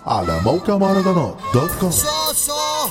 على موقع مهرجانات دوت كوم صاصة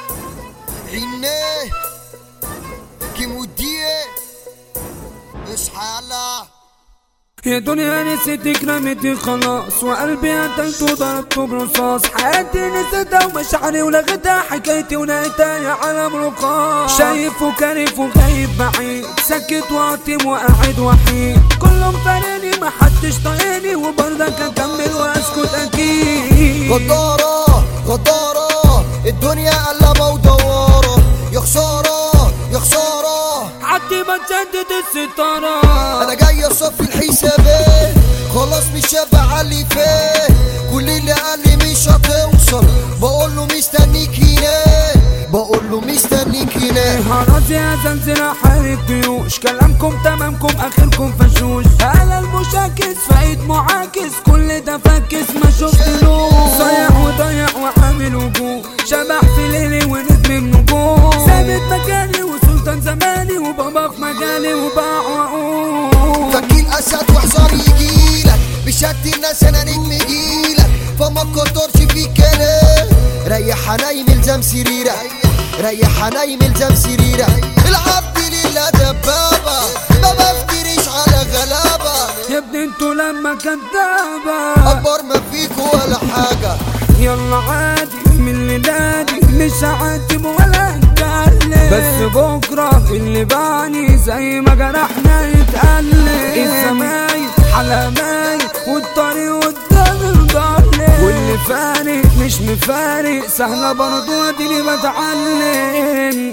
عينيه كيمودية اصحى يلا يا دنيا نسيتك رميتي خلاص وقلبي قتلته ضربته برصاص حياتي نسيتها ومشاعري ولغتها حكايتي ونهايتها يا عالم رقاص شايف وكارف وغايب بعيد سكت واطم وقاعد وحيد كلهم فارقني ما حدش طايقني وبرضك اكمل واسكت اكيد غدارة غدارة الدنيا قلبة ودوارة يا خسارة يا خسارة عدي بتسدد الستارة انا جاي اصفي الحسابات خلاص مش شبع اللي فات كل اللي قال لي مش هتوصل بقول له مستنيك هنا بقول له مستنيك هنا خلاص يا زنزل حارب جيوش كلامكم تمامكم اخركم فشوش انا المشاكس فايد معاكس كل ده فاكس ما شفتلوش صايع وضايع وعامل وجوه شبح في ليلي ونجم النجوم ثابت مكاني وسلطان زماني وبابا في مجالي وباع وعقول فكين اسد وحصار يجيلك بشكل الناس انا نجم جيلك فما تكترش في الكلام ريح نايم الزم سريرك ريح نايم الزم سريرك العبد لله دبابة ما بفتريش على غلابة يا ابني انتوا لما كدابة اكبر ما فيكوا ولا حاجة يلا عادي من اللي نادي مش هعاتب ولا اتكلم بس بكره اللي بعني زي ما جرحنا يتقلب الزمايل حلمايل والطريق قدام الضل واللي فارق مش مفارق سهلة برضو اديني بتعلم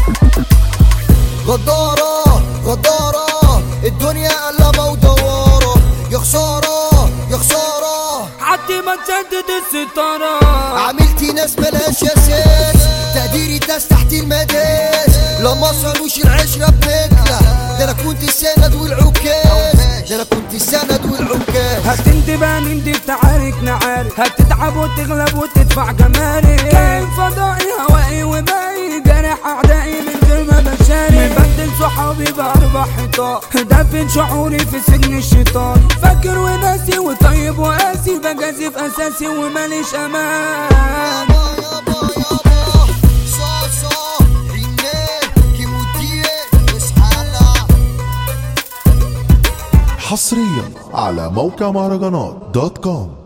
غدارة غدارة الدنيا قلبة ودوارة يا خسارة يا خسارة عدي ما تسدد الستارة عملتي ناس ملاش اساس تقديري ناس تحت المداس لما صالوش العشرة بنكلة ده انا كنت السند والعكاز ده انا كنت السند والعكاز هتندب هنندب تعارك نعارك هتتعب وتغلب وتدفع جمارك كائن فضائي هوائي وباقي جارح اعدائي من غير ما بشارك مبدل صحابي باربع حيطان دفن شعوري في سجن الشيطان فاكر وناسي وطيب وقاسي بجازف اساسي وماليش امان يابا يابا يابا صاصة رينيه كيموديه اصحى يلا حصريا على موقع مهرجانات دوت كوم